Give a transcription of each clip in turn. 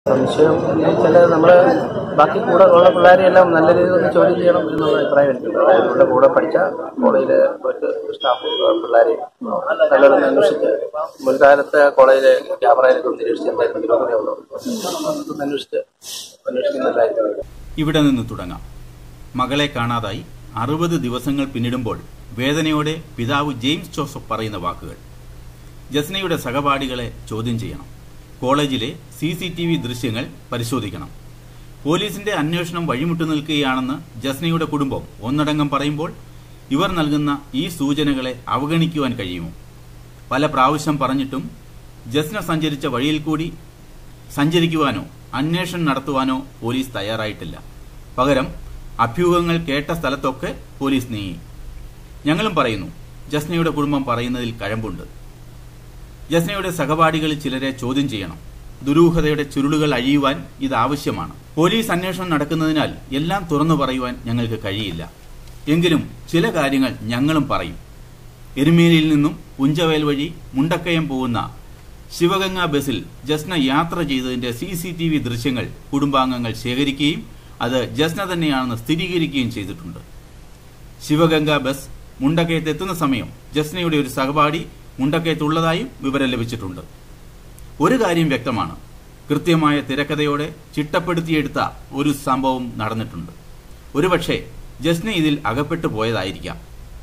സംശയം എന്ന് വെച്ചാൽ നമ്മൾ ബാക്കി കൂടെ ഉള്ള പിള്ളേരെല്ലാം നല്ല രീതിയിൽ ഒന്ന് ചോദ്യം ചെയ്യണം എന്നുള്ള അഭിപ്രായം എനിക്കുണ്ട് അതായത് ഇവിടെ കൂടെ പഠിച്ച കോളേജിലെ മറ്റ് സ്റ്റാഫ് പിള്ളേരെ നല്ലതൊന്ന് അന്വേഷിച്ച് മുൻകാലത്തെ കോളേജിലെ ക്യാമറയിലൊക്കെ ഒന്ന് നിരീക്ഷിച്ച് എന്തായിരുന്നു നിരോധനമുള്ളൂ അതൊന്ന് അന്വേഷിച്ച് അന്വേഷിക്കുന്നതായിരിക്കും ഇവിടെ നിന്ന് തുടങ്ങാം മകളെ കാണാതായി അറുപത് ദിവസങ്ങൾ പിന്നിടുമ്പോൾ വേദനയോടെ പിതാവ് ജെയിംസ് ജോസഫ് പറയുന്ന വാക്കുകൾ ജസ്നയുടെ സഹപാഠികളെ ചോദ്യം ചെയ്യണം കോളേജിലെ സി സി ടി വി ദൃശ്യങ്ങൾ പരിശോധിക്കണം പോലീസിന്റെ അന്വേഷണം വഴിമുട്ടു നിൽക്കുകയാണെന്ന് ജസ്നയുടെ കുടുംബം ഒന്നടങ്കം പറയുമ്പോൾ ഇവർ നൽകുന്ന ഈ സൂചനകളെ അവഗണിക്കുവാൻ കഴിയുമോ പല പ്രാവശ്യം പറഞ്ഞിട്ടും ജസ്ന സഞ്ചരിച്ച വഴിയിൽ കൂടി സഞ്ചരിക്കുവാനോ അന്വേഷണം നടത്തുവാനോ പോലീസ് തയ്യാറായിട്ടില്ല പകരം അഭ്യൂഹങ്ങൾ കേട്ട സ്ഥലത്തൊക്കെ പോലീസ് നീങ്ങി ഞങ്ങളും പറയുന്നു ജസ്നയുടെ കുടുംബം പറയുന്നതിൽ കഴമ്പുണ്ട് ജസ്നയുടെ സഹപാഠികളിൽ ചിലരെ ചോദ്യം ചെയ്യണം ദുരൂഹതയുടെ ചുരുളുകൾ അഴിയുവാൻ ഇത് ആവശ്യമാണ് പോലീസ് അന്വേഷണം നടക്കുന്നതിനാൽ എല്ലാം തുറന്നു പറയുവാൻ ഞങ്ങൾക്ക് കഴിയില്ല എങ്കിലും ചില കാര്യങ്ങൾ ഞങ്ങളും പറയും എരുമേലിയിൽ നിന്നും പുഞ്ചവയൽ വഴി മുണ്ടക്കയം പോകുന്ന ശിവഗംഗ ബസിൽ ജസ്ന യാത്ര ചെയ്തതിന്റെ സി സി ടി വി ദൃശ്യങ്ങൾ കുടുംബാംഗങ്ങൾ ശേഖരിക്കുകയും അത് ജസ്ന തന്നെയാണെന്ന് സ്ഥിരീകരിക്കുകയും ചെയ്തിട്ടുണ്ട് ശിവഗംഗ ബസ് മുണ്ടക്കയത്ത് എത്തുന്ന സമയം ജസ്നയുടെ ഒരു സഹപാഠി മുണ്ടക്കയത്തുള്ളതായും വിവരം ലഭിച്ചിട്ടുണ്ട് ഒരു കാര്യം വ്യക്തമാണ് കൃത്യമായ തിരക്കഥയോടെ ചിട്ടപ്പെടുത്തിയെടുത്ത ഒരു സംഭവം നടന്നിട്ടുണ്ട് ഒരുപക്ഷെ ജസ്ന ഇതിൽ അകപ്പെട്ടു പോയതായിരിക്കാം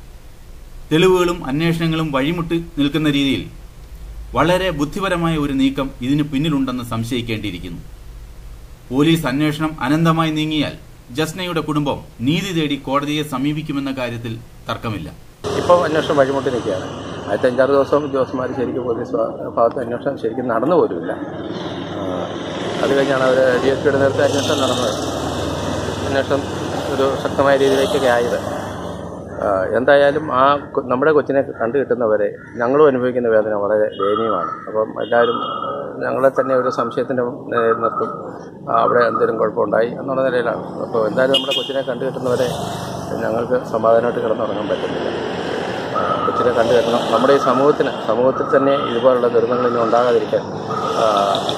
തെളിവുകളും അന്വേഷണങ്ങളും വഴിമുട്ടി നിൽക്കുന്ന രീതിയിൽ വളരെ ബുദ്ധിപരമായ ഒരു നീക്കം ഇതിന് പിന്നിലുണ്ടെന്ന് സംശയിക്കേണ്ടിയിരിക്കുന്നു പോലീസ് അന്വേഷണം അനന്തമായി നീങ്ങിയാൽ ജസ്നയുടെ കുടുംബം നീതി തേടി കോടതിയെ സമീപിക്കുമെന്ന കാര്യത്തിൽ തർക്കമില്ല ഇപ്പോൾ അന്വേഷണം വഴിമുട്ടി നിൽക്കുകയാണ് ആദ്യത്തെ അഞ്ചാറ് ദിവസം ഉദ്യോഗസ്ഥന്മാർ ശരിക്കും പോലീസ് ഭാ- ഭാഗത്ത് അന്വേഷണം ശരിക്കും നടന്നു പോലുമില്ല ആ, അത് കഴിഞ്ഞാണ് അവർ ഡി എസ് പിയുടെ നേരത്തെ അന്വേഷണം നടന്നത് അന്വേഷണം ഒരു ശക്തമായ രീതിയിലേക്കൊക്കെ ആയത് ആ, എന്തായാലും ആ കൊ- നമ്മുടെ കൊച്ചിനെ കണ്ടു കിട്ടുന്നവരെ ഞങ്ങളും അനുഭവിക്കുന്ന വേദന വളരെ ദയനീയമാണ് അപ്പം എല്ലാവരും ആ, ഞങ്ങളെ തന്നെ ഒരു സംശയത്തിൻ്റെ നിലയിൽ നിർത്തും ആ, അവിടെ എന്തെങ്കിലും കുഴപ്പമുണ്ടായി എന്നുള്ള നിലയിലാണ് അപ്പോൾ എന്തായാലും നമ്മുടെ കൊച്ചിനെ കണ്ടു കിട്ടുന്നവരെ ഞങ്ങൾക്ക് സമാധാനമായിട്ട് കിടന്നുറങ്ങാൻ പറ്റുന്നില്ല ആ, കൊച്ചിനെ കണ്ടു കിട്ടണം നമ്മുടെ ഈ സമൂഹത്തിന് സമൂഹത്തിൽ തന്നെ ഇതുപോലുള്ള ദുരന്തങ്ങൾ ഇനി ഉണ്ടാകാതിരിക്കാൻ ആ,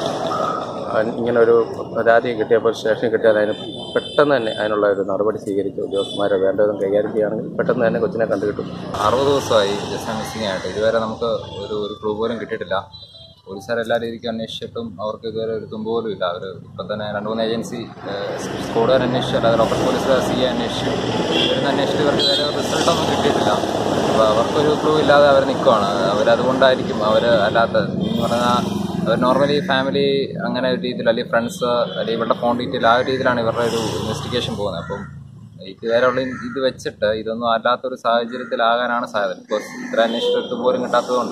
ആ, ഇങ്ങനെ ഒരു പരാതി കിട്ടിയപ്പോൾ സ്റ്റേഷനിൽ കിട്ടിയാൽ അതിന് പെട്ടെന്ന് തന്നെ അതിനുള്ള ഒരു നടപടി സ്വീകരിച്ച് ഉദ്യോഗസ്ഥന്മാരെ വേണ്ടതും കൈകാര്യം ചെയ്യുകയാണെങ്കിൽ പെട്ടെന്ന് തന്നെ കൊച്ചിനെ കണ്ടു കിട്ടും അറുപത് ദിവസമായി ജസ്റ്റ് മിസ്സിംഗ് ആയിട്ട് ഇതുവരെ നമുക്ക് ഒരു ഒരു ക്ലൂ പോലും കിട്ടിയിട്ടില്ല പോലീസുകാർ എല്ലാ രീതിക്കും അന്വേഷിച്ചിട്ടും അവർക്ക് ഇതുവരെ ഒരു തുമ്പ് പോലും ഇല്ല അവർ ഇപ്പം തന്നെ രണ്ട് മൂന്ന് ഏജൻസി സ്കോഡുകാർ അന്വേഷിച്ചു അല്ലാതെ ലോക്കൽ പോലീസുകാർ സി എ അന്വേഷിച്ചു ഇവരൊന്നും അന്വേഷിച്ചിട്ട് ഇവർക്ക് ഇതുവരെ റിസൾട്ടൊന്നും കിട്ടിയിട്ടില്ല അപ്പോൾ അവർക്കൊരു ക്ലൂ ഇല്ലാതെ അവർ നിൽക്കുവാണ് അവരതുകൊണ്ടായിരിക്കും അവർ അല്ലാത്ത എന്ന് പറഞ്ഞാൽ അവർ നോർമലി ഫാമിലി അങ്ങനെ ഒരു രീതിയിൽ അല്ലെങ്കിൽ ഫ്രണ്ട്സ് അല്ലെങ്കിൽ ഇവരുടെ ഫോൺ ഡീറ്റെയിൽ ആ ഒരു രീതിയിലാണ് ഇവരുടെ ഒരു ഇൻവെസ്റ്റിഗേഷൻ പോകുന്നത് അപ്പം ഇതുവരെയുള്ള ഇത് വെച്ചിട്ട് ഇതൊന്നും അല്ലാത്തൊരു സാഹചര്യത്തിലാകാനാണ് സാധ്യത ഇപ്പോൾ ഇത്ര അന്വേഷിച്ചിട്ട് പോലും കിട്ടാത്തതുകൊണ്ട്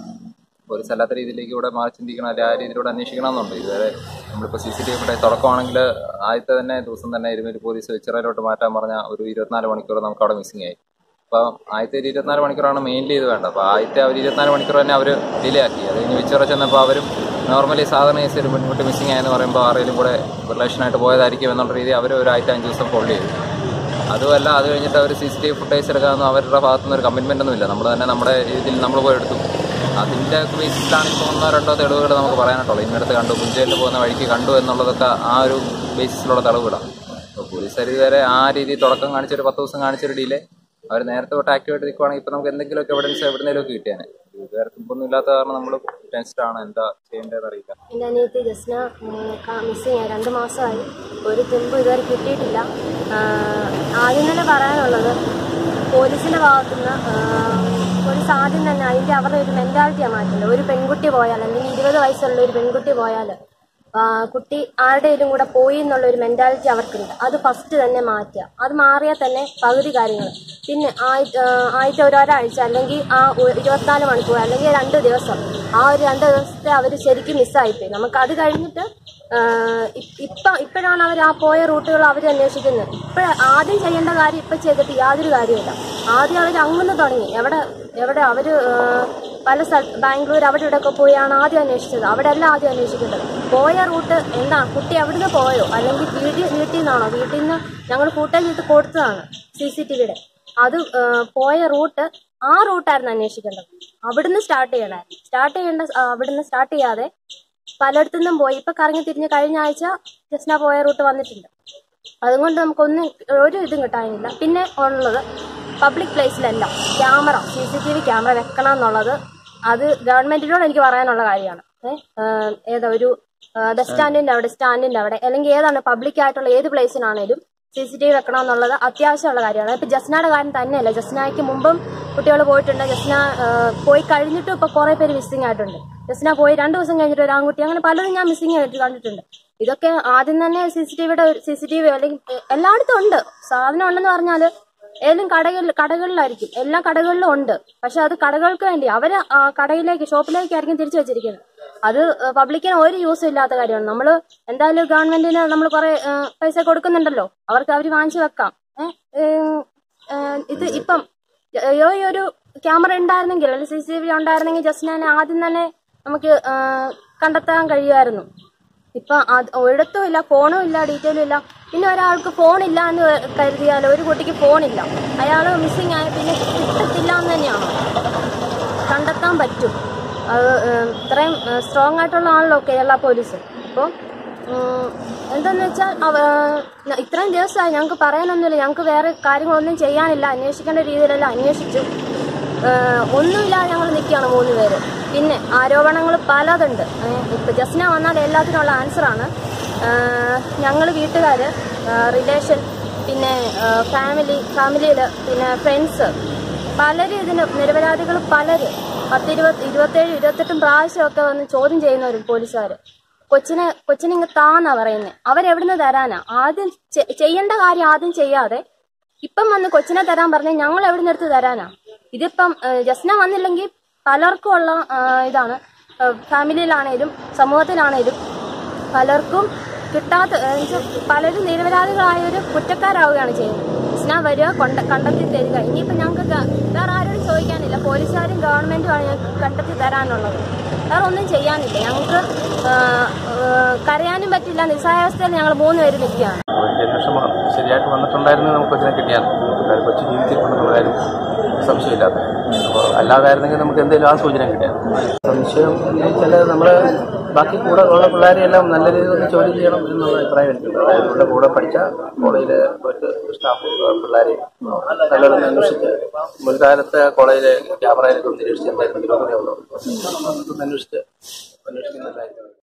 പോലീസ് അല്ലാത്ത രീതിയിലേക്ക് ഇവിടെ മാറി ചിന്തിക്കണം അല്ലെങ്കിൽ ആ രീതിയിലൂടെ അന്വേഷിക്കണം എന്നുണ്ട് ഇതുവരെ നമ്മളിപ്പോൾ സി സി ടി വിയുടെ തുടക്കമാണെങ്കിൽ ആദ്യത്തെ തന്നെ ദിവസം തന്നെ എരുമേലി പോലീസ് വെച്ചിറയിലോട്ട് മാറ്റാൻ പറഞ്ഞ ഒരു ഇരുപത്തിനാല് മണിക്കൂർ നമുക്ക് അവിടെ മിസ്സിംഗ് ആയി അപ്പോൾ ആദ്യത്തെ ഒരു ഇരുപത്തിനാല് മണിക്കൂറാണ് മെയിൻലി ഇത് വേണ്ടത് അപ്പോൾ ആദ്യത്തെ അവർ ഇരുപത്തിനാല് മണിക്കൂർ തന്നെ അവർ ഡിലേ ആക്കി അത് കഴിഞ്ഞ് വെച്ചിറ ചെന്നപ്പോൾ അവരും നോർമലി സാധാരണ കേസ് ഒരു പെൺകുട്ടി മിസ്സിംഗ് ആയെന്ന് പറയുമ്പോൾ ആരെങ്കിലും കൂടെ റിലേഷനായിട്ട് പോയതായിരിക്കും എന്നുള്ള രീതി അവർ ഒരു ആദ്യത്തെ അഞ്ച് ദിവസം ഹോൾഡ് ചെയ്തു അതുമല്ല അത് കഴിഞ്ഞിട്ട് അവർ C C T V footage എടുക്കാമെന്ന് അവരുടെ ഭാഗത്തുനിന്ന് ഒരു കമ്മിറ്റ്മെൻ്റ് ഒന്നും ഇല്ല നമ്മൾ തന്നെ നമ്മുടെ രീതിയിൽ നമ്മൾ പോയി എടുത്തു അതിൻ്റെ ബേസിസിലാണ് ഇപ്പോൾ ഒന്നോ രണ്ടോ തെളിവുകൾ നമുക്ക് പറയാനായിട്ടുള്ളൂ ഇന്നടത്ത് കണ്ടു പുഞ്ചയിൽ പോകുന്ന വഴിക്ക് കണ്ടു എന്നുള്ളതൊക്കെ ആ ഒരു ബേസിസിലുള്ള തെളിവുകളാണ് അപ്പോൾ പോലീസുകാർ ഇതുവരെ ആ രീതിയിൽ തുടക്കം കാണിച്ചൊരു പത്ത് ദിവസം കാണിച്ചൊരു ഡിലേ അവർ നേരത്തെ തൊട്ട് ആക്റ്റീവായിട്ട് നിൽക്കുവാണെങ്കിൽ ഇപ്പോൾ നമുക്ക് എന്തെങ്കിലുമൊക്കെ എവിഡൻസ് എവിടെയെങ്കിലുമൊക്കെ കിട്ടിയാനെ ഇതുവരെ തുമ്പൊന്നും ഇല്ലാത്ത കാരണം നമ്മൾ ടെൻസ്ഡാണ് എന്താ ചെയ്യേണ്ടതെന്ന് അറിയില്ല എൻ്റെ അനിയത്തി ജസ്ന മിസ്സിങ് ആയി രണ്ട് മാസമായി ഒരു തുമ്പ് ഇതുവരെ കിട്ടിയിട്ടില്ല ആ, ആദ്യം തന്നെ പറയാനുള്ളത് പോലീസിൻ്റെ ഭാഗത്തുനിന്ന് പോലീസ് ആദ്യം തന്നെ അതിൻ്റെ അവരുടെ ഒരു മെൻറ്റാലിറ്റിയാണ് മാറ്റേണ്ടത് ഒരു പെൺകുട്ടി പോയാൽ അല്ലെങ്കിൽ ഇരുപത് വയസ്സുള്ള ഒരു പെൺകുട്ടി പോയാൽ ആ, കുട്ടി ആരുടെയും കൂടെ പോയി എന്നുള്ള ഒരു മെൻറ്റാലിറ്റി അവർക്കുണ്ട് അത് ഫസ്റ്റ് തന്നെ മാറ്റുക അത് മാറിയാൽ തന്നെ പകുതി കാര്യങ്ങൾ പിന്നെ ആയി- ആ, ആദ്യത്തെ ഒരു ഒരാഴ്ച അല്ലെങ്കിൽ ആ ഒ- ഇരുപത്തിനാല് മണിക്കൂർ അല്ലെങ്കിൽ രണ്ട് ദിവസം ആ ഒരു രണ്ട് ദിവസത്തെ അവർ ശരിക്കും മിസ്സായിപ്പോയി നമുക്ക് അത് കഴിഞ്ഞിട്ട് ആ, ഇ- ഇപ്പം ഇപ്പോഴാണ് അവർ ആ പോയ റൂട്ടുകൾ അവർ അന്വേഷിക്കുന്നത് ഇപ്പോഴ ആദ്യം ചെയ്യേണ്ട കാര്യം ഇപ്പം ചെയ്തിട്ട് യാതൊരു കാര്യമില്ല ആദ്യം അവർ അങ്ങനെ തുടങ്ങി എവിടെ എവിടെ അവർ പല സ്ഥല ബാംഗ്ലൂർ അവിടെ ഇവിടെയൊക്കെ പോയാണ് ആദ്യം അന്വേഷിച്ചത് അവിടെ അല്ല ആദ്യം അന്വേഷിക്കേണ്ടത് പോയ റൂട്ട് എന്താ കുട്ടി അവിടുന്ന് പോയോ അല്ലെങ്കിൽ വീട്ടിൽ വീട്ടിൽ നിന്നാണോ വീട്ടിൽ നിന്ന് ഞങ്ങൾ ഫുട്ടേജ് ഇട്ട് കൊടുത്തതാണ് സി സി ടി വിയുടെ അത് ആ, പോയ റൂട്ട് ആ റൂട്ടായിരുന്നു അന്വേഷിക്കേണ്ടത് അവിടുന്ന് സ്റ്റാർട്ട് ചെയ്യണേ സ്റ്റാർട്ട് ചെയ്യേണ്ട ആ, അവിടുന്ന് സ്റ്റാർട്ട് ചെയ്യാതെ പലയിടത്തുനിന്നും പോയി ഇപ്പൊ കറങ്ങി തിരിഞ്ഞ് കഴിഞ്ഞ ആഴ്ച ജസ്ന പോയ റൂട്ട് വന്നിട്ടുണ്ട് അതുകൊണ്ട് നമുക്കൊന്നും ഒരു ഇതും കിട്ടാനില്ല പിന്നെ ഉള്ളത് പബ്ലിക് പ്ലേസിലെല്ലാം camera C C T V camera വെക്കണം എന്നുള്ളത് അത് ഗവൺമെന്റിനോട് എനിക്ക് പറയാനുള്ള കാര്യമാണ് ഏഹ് ഏതാ ഒരു ബസ് സ്റ്റാൻഡിന്റെ അവിടെ സ്റ്റാൻഡിന്റെ അവിടെ അല്ലെങ്കിൽ ഏതാണ് പബ്ലിക് ആയിട്ടുള്ള ഏത് പ്ലേസിനാണേലും സി സി ടി വി വെക്കണം എന്നുള്ളത് അത്യാവശ്യമുള്ള കാര്യമാണ് ഇപ്പൊ ജസ്നയുടെ കാര്യം തന്നെയല്ല ജസ്നയ്ക്ക് മുമ്പും കുട്ടികൾ പോയിട്ടുണ്ട് ജസ്ന ഏഹ് പോയി കഴിഞ്ഞിട്ടും ഇപ്പൊ കുറെ പേര് മിസ്സിംഗ് ആയിട്ടുണ്ട് ജസ്ന പോയി രണ്ടു ദിവസം കഴിഞ്ഞിട്ട് ഒരു ആൺകുട്ടി അങ്ങനെ പലരും ഞാൻ മിസ്സിംഗ് ആയിട്ട് കണ്ടിട്ടുണ്ട് ഇതൊക്കെ ആദ്യം തന്നെ സി സി ടി വിയുടെ സി സി ടി വി അല്ലെങ്കിൽ എ- എല്ലായിടത്തും ഉണ്ട് സാധനം ഉണ്ടെന്ന് പറഞ്ഞാല് ഏതെങ്കിലും കടകളിൽ കടകളിലായിരിക്കും എല്ലാ കടകളിലും ഉണ്ട് പക്ഷെ അത് കടകൾക്ക് വേണ്ടി അവര് ആ കടയിലേക്ക് ഷോപ്പിലേക്കായിരിക്കും തിരിച്ചു വെച്ചിരിക്കുന്നത് അത് പബ്ലിക്കിന് ഒരു യൂസും ഇല്ലാത്ത കാര്യമാണ് നമ്മൾ എന്തായാലും ഗവൺമെന്റിന് നമ്മൾ കുറെ പൈസ കൊടുക്കുന്നുണ്ടല്ലോ അവർക്ക് അവർ വാങ്ങിച്ചു വെക്കാം ഏഹ്, ഏഹ്, ഏഹ്, ഇത് ഇപ്പം ഈ ഒരു ക്യാമറ ഉണ്ടായിരുന്നെങ്കിൽ അല്ലെങ്കിൽ സി സി ടി വി ഉണ്ടായിരുന്നെങ്കിൽ ജസ്റ്റ് ഞാൻ ആദ്യം തന്നെ നമുക്ക് ഏഹ്, കണ്ടെത്താൻ കഴിയുമായിരുന്നു ഇപ്പൊ അത് ഒരിടത്തും ഇല്ല ഫോണും ഇല്ല ഡീറ്റെയിലും ഇല്ല പിന്നെ ഒരാൾക്ക് ഫോണില്ല എന്ന് കരുതിയാൽ ഒരു കുട്ടിക്ക് ഫോണില്ല അയാൾ മിസ്സിംഗ് ആയ പിന്നെ കിട്ടത്തില്ല എന്ന് തന്നെയാണ് കണ്ടെത്താൻ പറ്റും അത് ഏഹ്, ഇത്രയും സ്ട്രോങ് ആയിട്ടുള്ള ആണല്ലോ കേരള പോലീസ് അപ്പോൾ എന്താന്ന് വെച്ചാൽ അവ ന- ഇത്രയും ദിവസമായി ഞങ്ങൾക്ക് പറയാനൊന്നുമില്ല ഞങ്ങൾക്ക് വേറെ കാര്യങ്ങളൊന്നും ചെയ്യാനില്ല അന്വേഷിക്കേണ്ട രീതിയിലെല്ലാം അന്വേഷിച്ചു ഏഹ്, ഒന്നുമില്ലാതെ ഞങ്ങൾ നിൽക്കുകയാണ് മൂന്ന് പേര് പിന്നെ ആരോപണങ്ങൾ പലതുണ്ട് ഏഹ്, ഇപ്പൊ ജസ്ന വന്നാൽ എല്ലാത്തിനുള്ള ആൻസറാണ് ഞങ്ങൾ വീട്ടുകാർ റിലേഷൻ പിന്നെ ഫാമിലി ഫാമിലിയിൽ പിന്നെ ഫ്രണ്ട്സ് പലരും ഇതിന് നിരപരാധികൾ പലര് പത്തിരുപത് ഇരുപത്തേഴ് ഇരുപത്തെട്ടും പ്രാവശ്യമൊക്കെ വന്ന് ചോദ്യം ചെയ്യുന്നവരും പോലീസുകാർ കൊച്ചിനെ കൊച്ചിനെ ഇങ്ങ് താന്നാ പറയുന്നത് അവരെവിടുന്ന് തരാനാ ആദ്യം ചെ- ചെയ്യേണ്ട കാര്യം ആദ്യം ചെയ്യാതെ ഇപ്പം വന്ന് കൊച്ചിനെ തരാൻ പറഞ്ഞ ഞങ്ങൾ എവിടുന്ന് എടുത്ത് തരാനാ ഇതിപ്പം ഏഹ്, ജസ്ന വന്നില്ലെങ്കിൽ പലർക്കും ഉള്ള ഏഹ്, ഇതാണ് ഏഹ്, ഫാമിലിയിലാണേലും സമൂഹത്തിലാണേലും പലർക്കും കിട്ടാത്ത ഏഹ്, എന്നുവെച്ചാ പലരും നിരപരാധികളായവര് കുറ്റക്കാരാവുകയാണ് ചെയ്യുന്നത് ജസ്ന വരിക കൊണ്ട കണ്ടെത്തി തരിക ഇനിയിപ്പോൾ ഞങ്ങൾക്ക് ഗ- വേറെ ആരോടും ചോദിക്കാനില്ല പോലീസുകാരും ഗവൺമെന്റുമാണ് ഞങ്ങൾക്ക് കണ്ടെത്തി തരാനുള്ളത് വേറെ ഒന്നും ചെയ്യാനില്ല ഞങ്ങൾക്ക് ഏഹ്, ഏഹ്, കരയാനും പറ്റില്ല നിസ്സഹായാവസ്ഥയിൽ ഞങ്ങൾ മൂന്ന് പേര് നിൽക്കുകയാണ് അതിന്റെ അന്വേഷണം ശരിയായിട്ട് വന്നിട്ടുണ്ടായിരുന്നു നമുക്ക് കൊച്ചിനെ കിട്ടിയാൽ കാര്യം കൊച്ചു ജീവിച്ചിട്ടുണ്ടെന്നുള്ള കാര്യം സംശയമില്ലാത്ത അപ്പോൾ അല്ലാതായിരുന്നെങ്കിൽ നമുക്ക് എന്തെങ്കിലും ആ സൂചന കിട്ടിയാൽ സംശയം എന്ന് വെച്ചാൽ നമ്മൾ ബാക്കി കൂടെ ഉള്ള പിള്ളേരെ എല്ലാം നല്ല രീതിയിൽ ഒന്ന് ചോദ്യം ചെയ്യണം എന്നുള്ള അഭിപ്രായം എനിക്കുണ്ട് അതായത് ഇവിടെ കൂടെ പഠിച്ച കോളേജിലെ മറ്റ് സ്റ്റാഫ് പിള്ളേരെ നല്ലൊന്ന് അന്വേഷിച്ച് മുൻകാലത്തെ കോളേജിലെ ക്യാമറയിലൊക്കെ ഒന്ന് നിരീക്ഷിച്ച് എന്തായിരുന്നു നിരോധനമുള്ളൂ അതൊന്ന് അന്വേഷിച്ച് അന്വേഷിക്കുന്നതായിരിക്കും